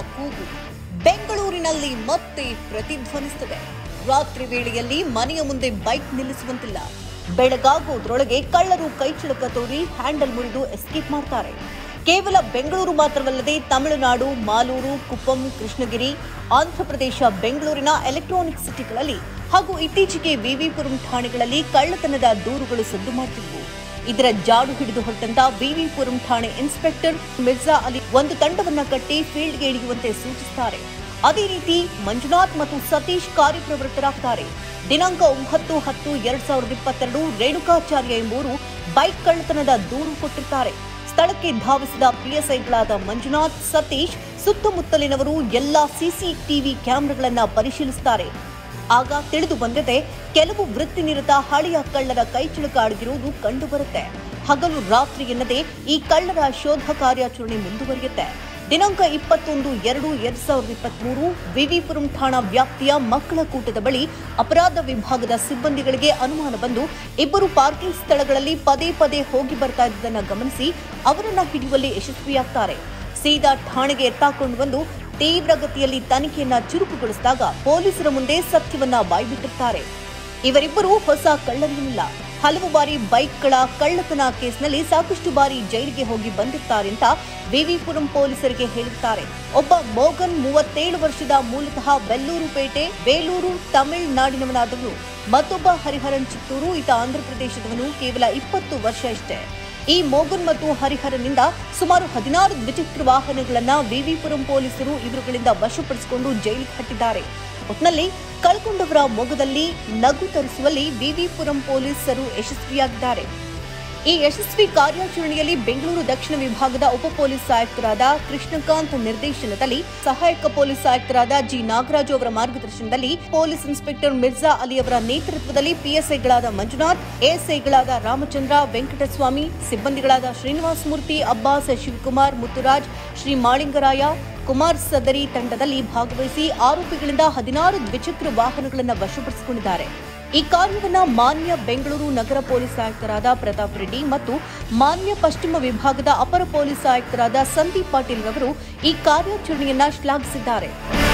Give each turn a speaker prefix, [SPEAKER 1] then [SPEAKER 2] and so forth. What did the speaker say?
[SPEAKER 1] ಕೂಗು ಬೆಂಗಳೂರಿನಲ್ಲಿ ಮತ್ತೆ ಪ್ರತಿಧ್ವನಿಸುತ್ತದೆ ರಾತ್ರಿ ವೇಳೆಯಲ್ಲಿ ಮನೆಯ ಮುಂದೆ ಬೈಕ್ ನಿಲ್ಲಿಸುವಂತಿಲ್ಲ ಬೆಳಗಾಗೋದ್ರೊಳಗೆ ಕಳ್ಳರು ಕೈಚಳಕ ತೋರಿ ಹ್ಯಾಂಡಲ್ ಮುರಿದು ಎಸ್ಕೇಪ್ ಮಾಡ್ತಾರೆ ಕೇವಲ ಬೆಂಗಳೂರು ಮಾತ್ರವಲ್ಲದೆ ತಮಿಳುನಾಡು ಮಾಲೂರು ಕುಪ್ಪಂ ಕೃಷ್ಣಗಿರಿ ಆಂಧ್ರಪ್ರದೇಶ ಬೆಂಗಳೂರಿನ ಎಲೆಕ್ಟ್ರಾನಿಕ್ ಸಿಟಿಗಳಲ್ಲಿ ಹಾಗೂ ಇತ್ತೀಚೆಗೆ ವಿವಿಪುರಂ ಠಾಣೆಗಳಲ್ಲಿ ಕಳ್ಳತನದ ದೂರುಗಳು ಸದ್ದು ಮಾಡುತ್ತಿದ್ದವು ಇದರ ಜಾಡು ಹಿಡಿದು ಹೊರಟಂತ ವಿವಿಪುರಂ ಠಾಣೆ ಇನ್ಸ್ಪೆಕ್ಟರ್ ಮಿರ್ಜಾ ಅಲಿ ಒಂದು ತಂಡವನ್ನ ಕಟ್ಟಿ ಫೀಲ್ಡ್ಗೆ ಇಳಿಯುವಂತೆ ಸೂಚಿಸುತ್ತಾರೆ ಅದೇ ರೀತಿ ಮಂಜುನಾಥ್ ಮತ್ತು ಸತೀಶ್ ಕಾರ್ಯಪ್ರವೃತ್ತರಾಗ್ತಾರೆ ದಿನಾಂಕ ಒಂಬತ್ತು ಹತ್ತು ಎರಡ್ ಸಾವಿರದ ಇಪ್ಪತ್ತೆರಡು ರೇಣುಕಾಚಾರ್ಯ ಎಂಬುವರು ಬೈಕ್ ಕಳ್ಳತನದ ದೂರು ಕೊಟ್ಟಿರ್ತಾರೆ ಸ್ಥಳಕ್ಕೆ ಧಾವಿಸಿದ ಪಿಎಸ್ಐಗಳಾದ ಮಂಜುನಾಥ್ ಸತೀಶ್ ಸುತ್ತಮುತ್ತಲಿನವರು ಎಲ್ಲಾ ಸಿಸಿಟಿವಿ ಕ್ಯಾಮೆರಾಗಳನ್ನ ಪರಿಶೀಲಿಸುತ್ತಾರೆ ಆಗ ತಿಳಿದು ಬಂದಿದೆ ಕೆಲವು ವೃತ್ತಿನಿರತ ಹಳೆಯ ಕಳ್ಳರ ಕೈಚಳಕ ಅಡಗಿರುವುದು ಕಂಡುಬರುತ್ತೆ ಹಗಲು ರಾತ್ರಿ ಎನ್ನದೆ ಈ ಕಳ್ಳರ ಶೋಧ ಕಾರ್ಯಾಚರಣೆ ಮುಂದುವರಿಯುತ್ತೆ ದಿನಾಂಕ ಇಪ್ಪತ್ತೊಂದು ಎರಡು ಎರಡ್ ಸಾವಿರದ ಇಪ್ಪತ್ಮೂರು ವಿವಿಪುರಂ ಠಾಣಾ ವ್ಯಾಪ್ತಿಯ ಮಕ್ಕಳ ಕೂಟದ ಬಳಿ ಅಪರಾಧ ವಿಭಾಗದ ಸಿಬ್ಬಂದಿಗಳಿಗೆ ಅನುಮಾನ ಬಂದು ಇಬ್ಬರು ಪಾರ್ಕಿಂಗ್ ಸ್ಥಳಗಳಲ್ಲಿ ಪದೇ ಪದೇ ಹೋಗಿ ಬರ್ತಾ ಇದ್ದುದನ್ನು ಗಮನಿಸಿ ಅವರನ್ನ ಹಿಡಿಯುವಲ್ಲಿ ಯಶಸ್ವಿಯಾಗ್ತಾರೆ ಸೀದಾ ಠಾಣೆಗೆ ಎತ್ತಾಕೊಂಡು ಬಂದು ತೀವ್ರಗತಿಯಲ್ಲಿ ತನಿಖೆಯನ್ನ ಚುರುಕುಗೊಳಿಸಿದಾಗ ಪೊಲೀಸರ ಮುಂದೆ ಸತ್ಯವನ್ನ ಬಾಯ್ಬಿಟ್ಟಿರ್ತಾರೆ ಇವರಿಬ್ಬರು ಹೊಸ ಕಳ್ಳರೇನಿಲ್ಲ ಹಲವು ಬಾರಿ ಬೈಕ್ಗಳ ಕಳ್ಳತನ ಕೇಸ್ನಲ್ಲಿ ಸಾಕಷ್ಟು ಬಾರಿ ಜೈಲಿಗೆ ಹೋಗಿ ಬಂದಿರ್ತಾರೆ ಅಂತ ವಿವಿಪುರಂ ಪೊಲೀಸರಿಗೆ ಹೇಳಿದ್ದಾರೆ ಒಬ್ಬ ಮೋಗನ್ ಮೂವತ್ತೇಳು ವರ್ಷದ ಮೂಲತಃ ಬೆಲ್ಲೂರುಪೇಟೆ ಬೇಲೂರು ತಮಿಳುನಾಡಿನವನಾದವನು ಮತ್ತೊಬ್ಬ ಹರಿಹರನ್ ಚಿತ್ತೂರು ಈತ ಆಂಧ್ರಪ್ರದೇಶದವನು ಕೇವಲ ಇಪ್ಪತ್ತು ವರ್ಷ ಅಷ್ಟೇ ಈ ಮೋಗನ್ ಮತ್ತು ಹರಿಹರನಿಂದ ಸುಮಾರು ಹದಿನಾರು ದ್ವಿಚಕ್ರ ವಾಹನಗಳನ್ನ ವಿವಿಪುರಂ ಪೊಲೀಸರು ಇವರುಗಳಿಂದ ವಶಪಡಿಸಿಕೊಂಡು ಜೈಲಿಗೆ ಹಟ್ಟಿದ್ದಾರೆ ಒಟ್ನಲ್ಲಿ ಕಳ್ಕೊಂಡವರ ಮೊಗದಲ್ಲಿ ನಗು ತರಿಸುವಲ್ಲಿ ವಿವಿಪುರಂ ಪೊಲೀಸರು ಯಶಸ್ವಿಯಾಗಿದ್ದಾರೆ ಈ ಯಶಸ್ವಿ ಕಾರ್ಯಾಚರಣೆಯಲ್ಲಿ ಬೆಂಗಳೂರು ದಕ್ಷಿಣ ವಿಭಾಗದ ಉಪ ಪೊಲೀಸ್ ಆಯುಕ್ತರಾದ ಕೃಷ್ಣಕಾಂತ್ ನಿರ್ದೇಶನದಲ್ಲಿ ಸಹಾಯಕ ಪೊಲೀಸ್ ಆಯುಕ್ತರಾದ ಜಿ ನಾಗರಾಜು ಅವರ ಮಾರ್ಗದರ್ಶನದಲ್ಲಿ ಪೊಲೀಸ್ ಇನ್ಸ್ಪೆಕ್ಟರ್ ಮಿರ್ಜಾ ಅಲಿ ಅವರ ನೇತೃತ್ವದಲ್ಲಿ ಪಿಎಸ್ಐಗಳಾದ ಮಂಜುನಾಥ್ ಎಎಸ್ಐಗಳಾದ ರಾಮಚಂದ್ರ ವೆಂಕಟಸ್ವಾಮಿ ಸಿಬ್ಬಂದಿಗಳಾದ ಶ್ರೀನಿವಾಸ ಮೂರ್ತಿ ಅಬ್ಬಾಸ್ ಶಿವಕುಮಾರ್ ಮುತ್ತುರಾಜ್ ಶ್ರೀ ಮಾಳಿಂಗರಾಯ ಕುಮಾರ್ ಸದರಿ ತಂಡದಲ್ಲಿ ಭಾಗವಹಿಸಿ ಆರೋಪಿಗಳಿಂದ ಹದಿನಾರು ದ್ವಿಚಕ್ರ ವಾಹನಗಳನ್ನು ವಶಪಡಿಸಿಕೊಂಡಿದ್ದಾರೆ ಈ ಕಾರ್ಯವನ್ನ ಮಾನ್ಯ ಬೆಂಗಳೂರು ನಗರ ಪೊಲೀಸ್ ಆಯುಕ್ತರಾದ ಪ್ರತಾಪ್ ರೆಡ್ಡಿ ಮತ್ತು ಮಾನ್ಯ ಪಶ್ಚಿಮ ವಿಭಾಗದ ಅಪರ ಪೊಲೀಸ್ ಆಯುಕ್ತರಾದ ಸಂದೀಪ್ ಪಾಟೀಲ್ ರವರು ಈ ಕಾರ್ಯಾಚರಣೆಯನ್ನ ಶ್ಲಾಘಿಸಿದ್ದಾರೆ